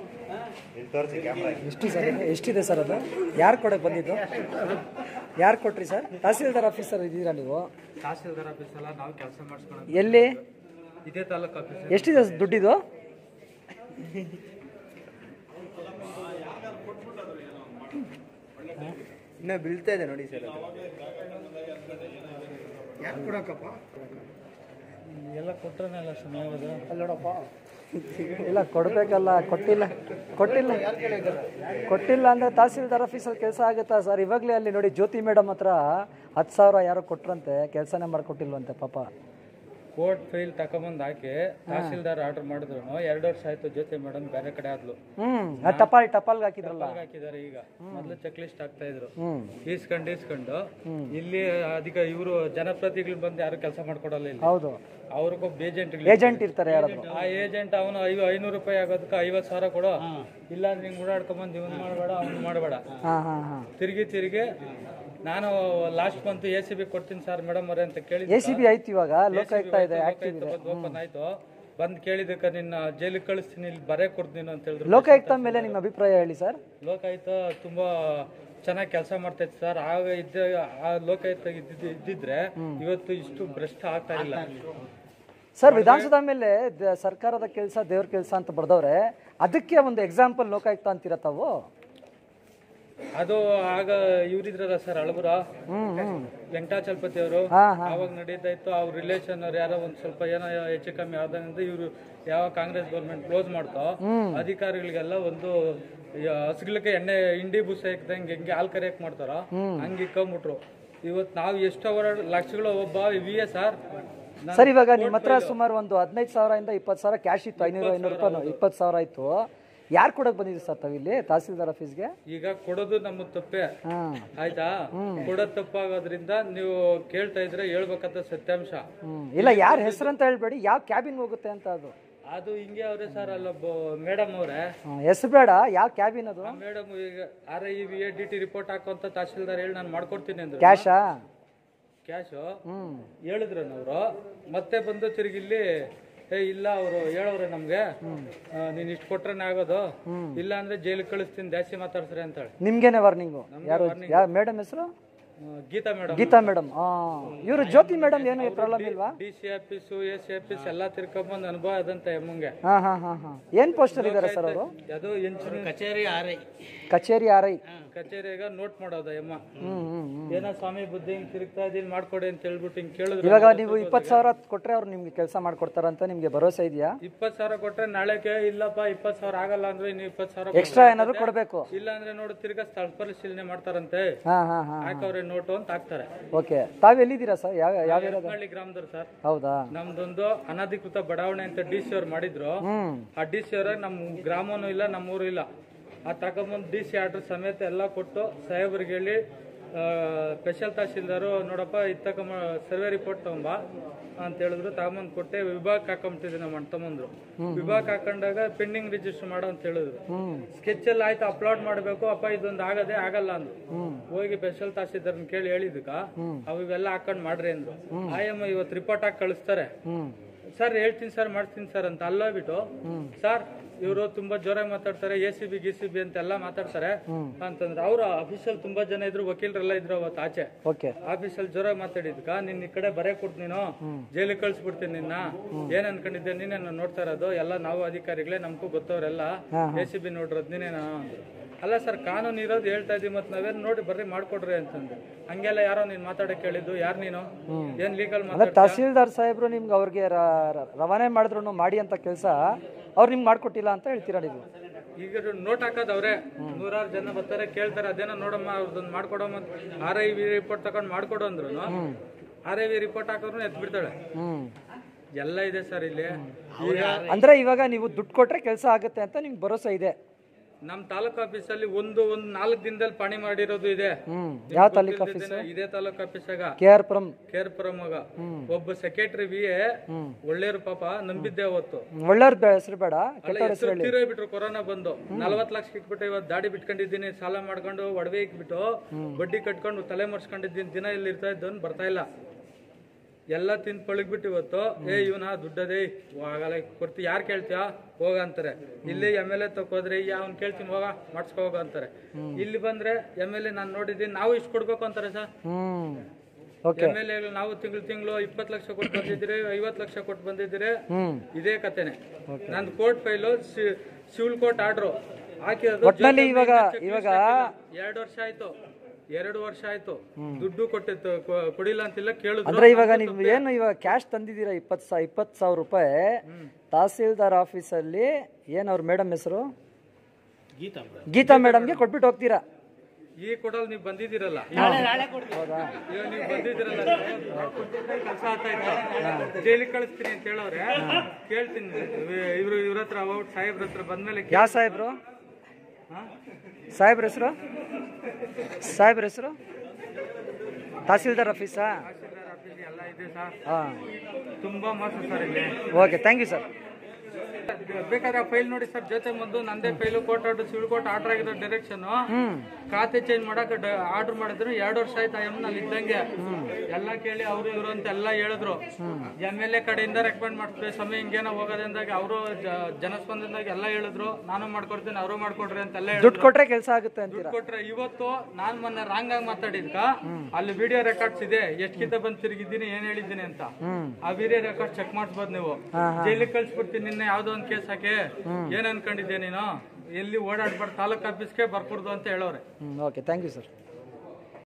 ಎಷ್ಟು ಸರ್ ಎಷ್ಟಿದೆ ಸರ್ ಅದು ಯಾರು ಕೊಡಕ್ಕೆ ಬಂದಿದ್ದು ಯಾರು ಕೊಟ್ರಿ ಸರ್ ತಹಸೀಲ್ದಾರ್ ಆಫೀಸರ್ ಇದ್ದೀರಾ ನೀವು ತಹಸೀಲ್ದಾರ್ ಆಫೀಸ್ ಎಲ್ಲ ನಾವು ಕೆಲಸ ಮಾಡಿಸ್ಕೊಂಡು ಎಲ್ಲಿ ಇದೇ ತಾಲೂಕು ಆಫೀಸ್ ಎಷ್ಟಿದೆ ದುಡ್ಡಿದು ಇನ್ನ ಬೀಳ್ತಾ ಇದೆ ನೋಡಿ ಸರ್ ಎಲ್ಲ ಕೊಟ್ಟರನೆಲ್ಲ ಸುಮ್ಮನೆ ನೋಡಪ್ಪ ಇಲ್ಲ ಕೊಡಬೇಕಲ್ಲ ಕೊಟ್ಟಿಲ್ಲ ಕೊಟ್ಟಿಲ್ಲ ಕೊಟ್ಟಿಲ್ಲ ಅಂದರೆ ತಹಸೀಲ್ದಾರ್ ಆಫೀಸಲ್ಲಿ ಕೆಲಸ ಆಗುತ್ತಾ ಸರ್ ಇವಾಗಲೇ ಅಲ್ಲಿ ನೋಡಿ ಜ್ಯೋತಿ ಮೇಡಮ್ ಹತ್ರ ಹತ್ತು ಸಾವಿರ ಯಾರೋ ಕೊಟ್ರಂತೆ ಕೆಲಸನೇ ಮಾಡಿಕೊಟ್ಟಿಲ್ವಂತೆ ಪಾಪ ಕೋರ್ಟ್ ಫೈಲ್ ತಕೊಂಬಂದ್ ಹಾಕಿ ತಹಸೀಲ್ದಾರ್ ಆರ್ಡರ್ ಮಾಡಿದ್ರು ಎರಡು ವರ್ಷ ಆಯ್ತು ಜೊತೆ ಮೇಡಮ್ ಬೇರೆ ಕಡೆ ಆದ್ಲು ಹ್ಮ್ ಆ ಟಪಾಲ್ ಟಪಾಲ್ಗೆ ಹಾಕಿದ್ರಲ್ಲ ಟಪಾಲ್ಗ್ ಹಾಕಿದ್ದಾರೆ ಈಗ ಮೊದಲು ಚೆಕ್ ಲಿಸ್ಟ್ ಆಗ್ತಾ ಇದ್ರು ಹ್ಮ್ ಈಸ್ಕೊಂಡು ಈಸ್ಕೊಂಡು ಇಲ್ಲಿ ಅಧಿಕ ಇವರು ಜನಪ್ರತಿನಿಧಿಗಳು ಬಂದು ಯಾರು ಕೆಲಸ ಮಾಡ್ಕೊಡಲ್ಲ ಇಲ್ಲಿ ಹೌದು ಅವ್ರಿಗೊಬ್ಬ ಏಜೆಂಟ್ ಏಜೆಂಟ್ ಇರ್ತಾರೆ ಯಾರಾದ್ರು ಆ ಏಜೆಂಟ್ ಅವನು ಐವ ಐನೂರು ರೂಪಾಯಿ ಆಗೋದಕ್ಕೆ ಐವತ್ತು ಸಾವಿರ ಕೊಡು ಇಲ್ಲ ಅಂದ್ರೆ ಹಿಂಗ್ ಓಡಾಡ್ಕೊಂಬಂದು ಇವನ್ ಮಾಡಬೇಡ ಅವ್ನು ಮಾಡಬೇಡ ಹಾಂ ಹಾಂ ಹಾಂ ತಿರುಗಿ ತಿರುಗಿ ನಾನು last month A C B ಕೊಡ್ತೀನಿ ಸರ್ ಮೇಡಮ್ ಅವರೇ ಅಂತ ಕೇಳಿ ಎ ಸಿ ಬಿ ಆಯ್ತು ಇವಾಗ ಲೋಕಾಯುಕ್ತ ಇದೆ ಆಕ್ಟಿವ್ ಇದೆ ಓಪನ್ ಆಯ್ತು ಬಂದ್ ಕೇಳಿದಕ್ಕೆ ನಿನ್ನ ಜೈಲಿಗೆ ಕಳಿಸ್ತೀನಿ ಇಲ್ಲಿ ಬರೇ ಕೊಡ್ತೀನಿ ಅಂತ ಹೇಳಿದ್ರು ಲೋಕಾಯುಕ್ತ ಮೇಲೆ ನಿಮ್ಮ ಅಭಿಪ್ರಾಯ ಹೇಳಿ ಸರ್ ಲೋಕಾಯುಕ್ತ ತುಂಬಾ ಚೆನ್ನಾಗಿ ಕೆಲಸ ಮಾಡ್ತೈತೆ ಸರ್ ಆಗ ಇದ್ದ ಆ ಲೋಕಾಯುಕ್ತ ಇದ್ದಿದ್- ಇದ್ದಿದ್ರೆ ಇವತ್ತು ಇಷ್ಟು ಭ್ರಷ್ಟ ಆಗ್ತಾ ಇಲ್ಲ ಸರ್ ವಿಧಾನಸೌಧ ಮೇಲೆ ದ- ಸರ್ಕಾರದ ಕೆಲಸ ದೇವ್ರ ಕೆಲಸ ಅಂತ ಬರ್ದವ್ರೆ ಅದಕ್ಕೆ ಒಂದು ಎಕ್ಸಾಂಪಲ್ ಲೋಕಾಯುಕ್ತ ಅಂತೀರ ತಾವು ಅದು ಆಗ ಇವ್ರಿದ್ರಲ್ಲ ಸರ್ ಅಳಬುರ ಹ್ಮ್ ಹ್ಮ್ ವೆಂಕಟಾಚಲಪತಿ ಅವರು ಹಾ ಹಾ ಅವಾಗ ನಡೀತಾ ಇತ್ತು ಅವ್ರ ರಿಲೇಷನ್ ಅವ್ರು ಯಾರೋ ಒಂದ್ ಸ್ವಲ್ಪ ಏನೋ ಹೆಚ್ಚು ಕಮ್ಮಿ ಆದಂದ್ರೆ ಇವರು ಯಾವ ಕಾಂಗ್ರೆಸ್ ಗೌರ್ಮೆಂಟ್ ಕ್ಲೋಸ್ ಮಾಡ್ತೋ ಅಧಿಕಾರಿಗಳಿಗೆಲ್ಲ ಒಂದು ಈ ಹಸುಗಳಿಗೆ ಎಣ್ಣೆ ಇಂಡಿ ಬುಸ್ ಹಾಕ್ದಂಗೆ ಹೆಂಗೆ ಹಾಲ್ ಕರಿಯಕ್ ಮಾಡ್ತಾರೋ ಹಂಗೆ ಇಕ್ಕೊಂಬಿಟ್ರು ಇವತ್ತು ನಾವು ಎಷ್ಟು ಅವರ ಲಕ್ಷಗಳು ಒಬ್ಬ ವಿ ಎಸ್ ಆರ್ ಸರ್ ಇವಾಗ ನಿಮ್ಮ ಹತ್ರ ಸುಮಾರು ಒಂದು ಹದಿನೈದು ಸಾವಿರದಿಂದ ಇಪ್ಪತ್ತು ಸಾವಿರ ಕ್ಯಾಶ್ ಇತ್ತು ಐನೂರು ಐನೂರು ರೂಪಾಯಿ ಇಪ್ಪತ್ತು ಸಾವಿರ ಇತ್ತು ಯಾರು ಕೊಡಕ್ ಬಂದಿದ್ರು ಸರ್ ತಾವಿಲ್ಲಿ ತಹಸೀಲ್ದಾರ್ ಆಫೀಸ್ಗೆ ಈಗ ಕೊಡೋದು ನಮ್ಮ ತಪ್ಪೆ ಹಾಂ ಆಯ್ತಾ ಕೊಡೋದು ತಪ್ಪಾಗೋದ್ರಿಂದ ನೀವು ಕೇಳ್ತಾ ಇದ್ರೆ ಹೇಳ್ಬೇಕಂತ ಸತ್ಯಾಂಶ ಹ್ಮ್ ಇಲ್ಲ ಯಾರ ಹೆಸರು ಅಂತ ಹೇಳ್ಬೇಡಿ ಯಾವ ಕ್ಯಾಬಿನ್ ಹೋಗುತ್ತೆ ಅಂತ ಅದು ಅದು ಹಿಂಗೆ ಅವ್ರೆ ಸರ್ ಅಲ್ಲೊಬ್ಬ ಮೇಡಮ್ ಅವ್ರೆ ಹೆಸರು ಬೇಡ ಯಾವ ಕ್ಯಾಬಿನ್ ಅದು ಮೇಡಮ್ ಈಗ R I V D T report ಹಾಕುವಂತ ತಹಸೀಲ್ದಾರ್ ಹೇಳಿ ನಾನು ಮಾಡ್ಕೊಡ್ತೀನಿ ಅಂದ್ರು ಕ್ಯಾಶಾ ಕ್ಯಾಶು ಹ್ಮ್ ಹೇಳಿದ್ರು ಅವರು ಮತ್ತೆ ಬಂದು ತಿರುಗಿ ಇಲ್ಲಿ ಏ ಇಲ್ಲ ಅವರು ಹೇಳವ್ರೆ ನಮ್ಗೆ ನೀನ್ ಇಷ್ಟು ಕೊಟ್ರೇನೆ ಆಗೋದು ಇಲ್ಲ ಅಂದ್ರೆ ಜೈಲಿಗೆ ಕಳಿಸ್ತೀನಿ ಜಾಸ್ತಿ ಮಾತಾಡ್ಸ್ರಿ ಅಂತಾಳೆ ನಿಮ್ಗೇನೆ ವಾರ್ನಿಂಗು ಯಾರು ಯಾವ ಮೇಡಮ್ ಹೆಸರು ಆ, ಗೀತಾ ಮೇಡಮ್ ಗೀತಾ ಮೇಡಮ್ ಇವರು ಜ್ಯೋತಿ ಮೇಡಮ್ ಏನು ಪ್ರಾಬ್ಲಮ್ ಇಲ್ವಾ D C office A C office ಎಲ್ಲ ತಿರ್ಕೊಂಬಂದು ಅನುಭವ ಅದಂತ ಎಮ್ಮಂಗೆ ಹಾ ಹಾ ಹಾ ಹಾ ಏನ್ ಪೋಸ್ಟರ್ ಇದ್ದಾರೆ ಸರ್ ಅವರು ಅದು ಎಂಚಿನ ಕಚೇರಿ ಆರ್ ಐ ಕಚೇರಿ ಆರ್ ಐ ಕಚೇರಿಯಾಗ ನೋಟ್ ಮಾಡೋದ ಎಮ್ಮ ಹ್ಮ್ ಹ್ಮ್ ಹ್ಮ್ ಏನೋ ಸ್ವಾಮಿ ಬುದ್ಧಿ ಹಿಂಗ್ ತಿರುಗ್ತಾ ಇದೀನಿ ಮಾಡ್ಕೊಡಿ ಅಂತ ಹೇಳ್ಬಿಟ್ಟು ಹಿಂಗ್ ಕೇಳಿದ್ರು ಇವಾಗ ನೀವು ಇಪ್ಪತ್ತು ಸಾವಿರ ಕೊಟ್ರೆ ಅವ್ರು ನಿಮ್ಗೆ ಕೆಲಸ ಮಾಡ್ಕೊಡ್ತಾರಂತ ನಿಮ್ಗೆ ಭರೋಸೆ ಇದೆಯಾ ಇಪ್ಪತ್ ಸಾವಿರ ಕೊಟ್ರೆ ನಾಳೆಗೆ ಇಲ್ಲಪ್ಪ ಇಪ್ಪತ್ ಸಾವಿರ ಆಗಲ್ಲ ಅಂದ್ರೆ ಇನ್ನು ಇಪ್ಪತ್ ಸಾವಿರ ಎಕ್ಸ್ಟ್ರಾ ಏನಾದ್ರು ಕೊಡಬೇಕು ಇಲ್ಲ ಅಂದ್ರೆ ನೋಡು ತಿರ್ಗಾ ಸ್ಥಳ ಪರಿಶೀಲನೆ ಮಾಡ್ತಾರಂತೆ ಹಾ ಹಾ ಹಾ ಹಾಕವ್ರೆ ನೋಟು ಅಂತ ಹಾಕ್ತಾರೆ ಓಕೆ ತಾವ್ ಎಲ್ಲಿದ್ದೀರಾ ಸರ್ ಯಾವ ಯಾವ ಏರಿಯಾದ ಹಳ್ಳಿ ಗ್ರಾಮದವ್ರು ಸರ್ ಹೌದಾ ನಮ್ದೊಂದು ಅನಧಿಕೃತ ಬಡಾವಣೆ ಅಂತ ಡಿ ಸಿ ಅವ್ರು ಮಾಡಿದ್ರು ಹ್ಮ್ ಆ ಡಿ ಸಿ ಅವ್ರ ನಮ್ ಗ್ರಾಮನೂ ಇಲ್ಲ ನಮ್ಮೂರು ಇಲ್ಲ ಆ ತಗೊಂಬಂದು ಡಿ ಸಿ ಆರ್ಡರ್ ಸಮೇತ ಎಲ್ಲ ಕೊಟ್ಟು ಸಾಹೇಬ್ರಿಗೆ ಹೇಳಿ ಸ್ಪೆಷಲ್ ತಹಶೀಲ್ದಾರು ನೋಡಪ್ಪ ಇದು ತಗೊಂಬ ಸರ್ವೆ ರಿಪೋರ್ಟ್ ತಗೊಂಬ ಅಂತ ಹೇಳಿದ್ರು ತಗೊಂಬಂದು ಕೊಟ್ಟೆ ವಿಭಾಗ ಹಾಕೊಂಬಿಟ್ಟಿದ್ದೆ ನಮ್ಮ ಅಣ್ಣ ತಮ್ಮಂದ್ರು ವಿಭಾಗ ಹಾಕೊಂಡಾಗ ಪೆಂಡಿಂಗ್ ರಿಜಿಸ್ಟರ್ ಮಾಡು ಅಂತ ಹೇಳಿದ್ರು ಹ್ಮ್ ಸ್ಕೆಚ್ ಎಲ್ಲ ಆಯ್ತು ಅಪ್ಲೋಡ್ ಮಾಡಬೇಕು ಅಪ್ಪ ಇದೊಂದು ಆಗದೆ ಆಗಲ್ಲ ಅಂದ್ರು ಹೋಗಿ ಸ್ಪೆಷಲ್ ತಹಸೀಲ್ದಾರ್ನ ಕೇಳಿ ಹೇಳಿದಕ್ಕ ಅವೆಲ್ಲ ಹಾಕೊಂಡ್ ಮಾಡ್ರಿ ಅಂದ್ರು ಆಯಮ್ಮ ಇವತ್ತು ರಿಪೋರ್ಟ್ ಹಾಕಿ ಕಳಿಸ್ತಾರೆ ಹ್ಮ್ ಸರ್ ಹೇಳ್ತೀನಿ ಸರ್ ಮಾಡ್ತೀನಿ ಸರ್ ಅಂತ ಅಲ್ಲ ಬಿಟ್ಟು ಸರ್ ಇವರು ತುಂಬಾ ಜೋರಾಗಿ ಮಾತಾಡ್ತಾರೆ ಎ ಸಿ ಬಿ ಗಿ ಸಿ ಬಿ ಅಂತೆಲ್ಲ ಮಾತಾಡ್ತಾರೆ ಅಂತಂದ್ರೆ ಅವ್ರ ಅಫಿಷಿಯಲ್ ತುಂಬಾ ಜನ ಇದ್ರು ವಕೀಲರೆಲ್ಲ ಇದ್ರು ಅವತ್ತು ಆಚೆ ಓಕೆ ಆಫೀಸಲ್ಲಿ ಜೋರಾಗಿ ಮಾತಾಡಿದ್ಕ ನಿನ್ ಈ ಕಡೆ ಬರೇ ಕೊಡ್ ನೀನು ಜೈಲಿಗೆ ಕಳ್ಸಿಬಿಡ್ತೀನಿ ನಿನ್ನ ಏನ್ ಅನ್ಕೊಂಡಿದ್ದೆ ನೀನೇ ನಾನು ನೋಡ್ತಾ ಇರೋದು ಎಲ್ಲ ನಾವು ಅಧಿಕಾರಿಗಳೇ ನಮಗೂ ಗೊತ್ತವ್ರೆಲ್ಲ ಎ ಸಿ ಬಿ ನೋಡಿರೋದು ನೀನೇನಾ ಅಂದ್ರು ಅಲ್ಲ ಸರ್ ಕಾನೂನು ಇರೋದು ಹೇಳ್ತಾ ಇದೀವಿ ಮತ್ತೆ ನಾವೇನ್ ನೋಡಿ ಬರ್ರಿ ಮಾಡ್ಕೊಡ್ರಿ ಅಂತಂದ್ರೆ ಹಂಗೆಲ್ಲ ಯಾರೋ ನೀನ್ ಮಾತಾಡಕ್ ಹೇಳಿದ್ದು ಯಾರು ನೀನು ಏನ್ ಲೀಗಲ್ ಅಂದ್ರೆ ತಹಸೀಲ್ದಾರ್ ಸಾಹೇಬ್ರು ನಿಮ್ಗೆ ಅವ್ರಿಗೆ ರ- ರ- ರವಾನೆ ಮಾಡಿದ್ರು ಮಾಡಿ ಅಂತ ಕೆಲಸ ಅವ್ರು ನಿಮ್ಗೆ ಮಾಡ್ಕೊಟ್ಟಿಲ್ಲ ಅಂತ ಹೇಳ್ತೀರಾ ನೀವು ಈಗ ನೋಟ್ ಹಾಕೋದು ಅವ್ರೆ ನೂರಾರು ಜನ ಬರ್ತಾರೆ ಕೇಳ್ತಾರೆ ಅದೇನೋ ನೋಡಮ್ಮ ಅವ್ರದ್ದೊಂದು ಮಾಡ್ಕೊಡಮ್ಮ ಆರ್ ಐ ವಿ ರಿಪೋರ್ಟ್ ತಗೊಂಡ್ ಮಾಡ್ಕೊಡು ಅಂದ್ರು ಆರ್ ಐ ವಿ ರಿಪೋರ್ಟ್ ಹಾಕಿದ್ರು ಎತ್ ಬಿಡ್ತಾಳೆ ಹ್ಮ್ ಎಲ್ಲ ಇದೆ ಸರ್ ಇಲ್ಲಿ ಈಗ ಅಂದ್ರೆ ಇವಾಗ ನೀವು ದುಡ್ಡು ಕೊಟ್ರೆ ಕೆಲಸ ಆಗುತ್ತೆ ಅಂತ ನಿಮ್ಗೆ ಭರೋಸೆ ಇದೆ ನಮ್ ತಾಲೂಕ್ ಆಫೀಸಲ್ಲಿ ಒಂದು ಒಂದ್ ನಾಲ್ಕು ದಿನದಲ್ಲಿ ಪಣಿ ಮಾಡಿರೋದು ಇದೆ ಹ್ಮ್ ಯಾವ ತಾಲೂಕ್ ಆಫೀಸ್ ಇದೇನೆ- ಇದೇ ತಾಲೂಕ್ ಆಫೀಸಾಗ ಕೆ ಆರ್ ಪುರಂ ಕೇರ್ಪುರ ಮಗ ಒಬ್ಬ ಸೆಕ್ರೆಟರಿ ವಿ ಎ ಒಳ್ಳೆಯವ್ರು ಪಾಪ ನಂಬಿದ್ದೆ ಅವತ್ತು ಒಳ್ಳೆಯವ್ರ ಹೆಸರು ಬೇಡ ಅಲ್ಲ ಹೆಸರು ತೀರೋಗ್ಬಿಟ್ರು ಕೊರೋನಾ ಬಂದು ನಲವತ್ ಲಕ್ಷ ಇಟ್ಬಿಟ್ಟು ಇವತ್ತು ದಾಡಿ ಬಿಟ್ಕೊಂಡಿದ್ದೀನಿ ಸಾಲ ಮಾಡ್ಕೊಂಡು ಒಡವೆ ಇಕ್ಬಿಟ್ಟು ಬಡ್ಡಿ ಕಟ್ಕೊಂಡು ತಲೆ ಮರ್ಸ್ಕೊಂಡಿದ್ದೀನಿ ದಿನ ಇಲ್ಲಿ ಇರ್ತಾ ಇದ್ದವನ್ ಬರ್ತಾ ಇಲ್ಲ ಎಲ್ಲ ತಿಂದು ಪಳಗ್ಬಿಟ್ಟು ಇವತ್ತು ಏ ಇವನ ದುಡ್ಡದೇ ಆಗಲ್ಲ ಕೊಡ್ತಿ ಯಾರು ಕೇಳ್ತೀಯ ಹೋಗ ಅಂತಾರೆ ಇಲ್ಲಿ ಎಮ್ ಎಲ್ ಎ ತಕೋದ್ರೆ ಈ ಅವ್ನು ಕೇಳ್ತೀನಿ ಹೋಗ ಮಾಡ್ಸ್ಕೊ ಹೋಗ ಅಂತಾರೆ ಇಲ್ಲಿ ಬಂದ್ರೆ ಎಮ್ ಎಲ್ ಎ ನಾನು ನೋಡಿದ್ದೀನಿ ನಾವು ಇಷ್ಟು ಕೊಡ್ಬೇಕು ಅಂತಾರೆ ಸರ್ ಹ್ಮ್ ಓಕೆ ಎಮ್ ಎಲ್ ಎ ನಾವು ತಿಂಗಳು ತಿಂಗಳು ಇಪ್ಪತ್ತು ಲಕ್ಷ ಕೊಟ್ಟು ಬಂದಿದ್ದೀರಿ ಐವತ್ತು ಲಕ್ಷ ಕೊಟ್ಟು ಬಂದಿದ್ದೀರಿ ಹ್ಮ್ ಇದೇ ಕತೆನೆ ನಂದು court file civil court order ಹಾಕಿರೋದು ಒಟ್ನಲ್ಲಿ ಇವಾಗ ಚೆಕ್ ಇವಾಗ ಎರಡು ವರ್ಷ ಆಯ್ತು ಎರಡು ವರ್ಷ ಆಯ್ತು ದುಡ್ಡು ಕೊಟ್ಟಿತ್ತು ಕೊ- ಕೊಡಿಲ್ಲ ಅಂತಿಲ್ಲ ಕೇಳಿದ್ರು ಅಂದ್ರೆ ಇವಾಗ ನೀವು ಏನು ಇವಾಗ ಕ್ಯಾಶ್ ತಂದಿದ್ದೀರಾ ಇಪ್ಪತ್ತು ಸಾ ಇಪ್ಪತ್ತು ಸಾವಿರ ರೂಪಾಯಿ ತಹಸೀಲ್ದಾರ್ ಆಫೀಸಲ್ಲಿ ಏನು ಅವ್ರ ಮೇಡಮ್ ಹೆಸರು ಗೀತಾ ಮೇಡಮ್ಗೆ ಕೊಟ್ಬಿಟ್ಟು ಹೋಗ್ತೀರಾ ಈ ಕೊಡಲ್ ನೀವು ಬಂದಿದ್ದೀರಲ್ಲ ಹೌದಾ ಇವಾಗ ನೀವು ಬಂದಿದ್ದೀರಲ್ಲ ಕೆಲಸ ಆಗ್ತಾ ಇತ್ತು ಜೈಲಿಗೆ ಕಳಿಸ್ತೀನಿ ಅಂತ ಹೇಳೋರೆ ಕೇಳ್ತೀನಿ ಇವ್ರು ಇವ್ರ ಹತ್ರ ಔಟ್ ಸಾಹೇಬ್ರ ಹತ್ರ ಬಂದ್ಮೇಲೆ ಯಾವ ಸಾಹೇಬ್ರು ಸಾಹೇಬ್ರ ಹೆಸರು ಸಾಹೇಬ್ರ ಹೆಸರು ತಹಸೀಲ್ದಾರ್ ಆಫೀಸಾ ತಹಸೀಲ್ದಾರ್ ಆಫೀಸ್ ಎಲ್ಲ ಇದೆ ಸರ್ ಹಾಂ ತುಂಬಾ ಮೋಸ ಸರ್ ಇಲ್ಲಿ ಓಕೆ ಥ್ಯಾಂಕ್ ಯು ಸರ್ ಬೇಕಾದ್ರೆ ಫೈಲ್ ನೋಡಿ ಸರ್ ಜೊತೆ ಬಂದು ನಂದೇ file court order civil court order ಆಗಿರೋ ಡೈರೆಕ್ಷನ್ ಹ್ಮ್ ಖಾತೆ ಚೇಂಜ್ ಮಾಡಕ್ ಆರ್ಡರ್ ಮಾಡಿದ್ರು ಎರಡು ವರ್ಷ ಆಯ್ತು ಆ ಎಮ್ನಲ್ಲಿ ಇದ್ದಂಗೆ ಎಲ್ಲ ಕೇಳಿ ಅವರು ಇವರು ಅಂತ ಎಲ್ಲ ಹೇಳಿದ್ರು ಎಮ್ ಎಲ್ ಎ ಕಡೆಯಿಂದ ರೆಕಮೆಂಡ್ ಮಾಡ್ತೀವಿ ಸಮಯ ಹಿಂಗೇನೋ ಹೋಗೋದ್ರಿಂದಾಗಿ ಅವರು ಜನಸ್ಪಂದನದಾಗ ಎಲ್ಲ ಹೇಳಿದ್ರು ನಾನು ಮಾಡ್ಕೊಡ್ತೀನಿ ಅವರು ಮಾಡ್ಕೊಡ್ರಿ ಅಂತೆಲ್ಲ ದುಡ್ಡು ಹೇಳಿದ್ರು ಕೊಟ್ರೆ ಕೆಲಸ ಆಗುತ್ತೆ ಅಂತೀರಾ ದುಡ್ಡು ಕೊಟ್ರೆ ಇವತ್ತು ನಾನ್ ಮೊನ್ನೆ ರಾಂಗ್ ಆಗಿ ಮಾತಾಡಿದ್ಕ ಅಲ್ಲಿ ವಿಡಿಯೋ ರೆಕಾರ್ಡ್ಸ್ ಇದೆ ಎಷ್ಟಿಂದ ಬಂದು ತಿರುಗಿದ್ದೀನಿ ಏನ್ ಹೇಳಿದ್ದೀನಿ ಅಂತ ಹ್ಮ್ ಆ ವಿಡಿಯೋ ರೆಕಾರ್ಡ್ ಚೆಕ್ ಮಾಡಿಸ್ಬೋದು ನೀವು ಹಾ, ಜೈಲಿಗೆ ಕಳ್ಸ್ಬಿಡ್ತೀನಿ ನಿನ್ನೆ ಯಾವ್ದೋ ಒಂದು ಕೇಸ್ ಹಾಕಿ ಏನ್ ಅನ್ಕೊಂಡಿದ್ದೆ ನೀನು ಎಲ್ಲಿ ಓಡಾಡ್ಬಾರ್ದು ತಾಲೂಕ್ ಆಫೀಸ್ಗೆ ಬರ್ಕೊಡ್ದು ಅಂತ ಹೇಳೋರೆ ಹ್ಞೂ ಓಕೆ ಥ್ಯಾಂಕ್ ಯು ಸರ್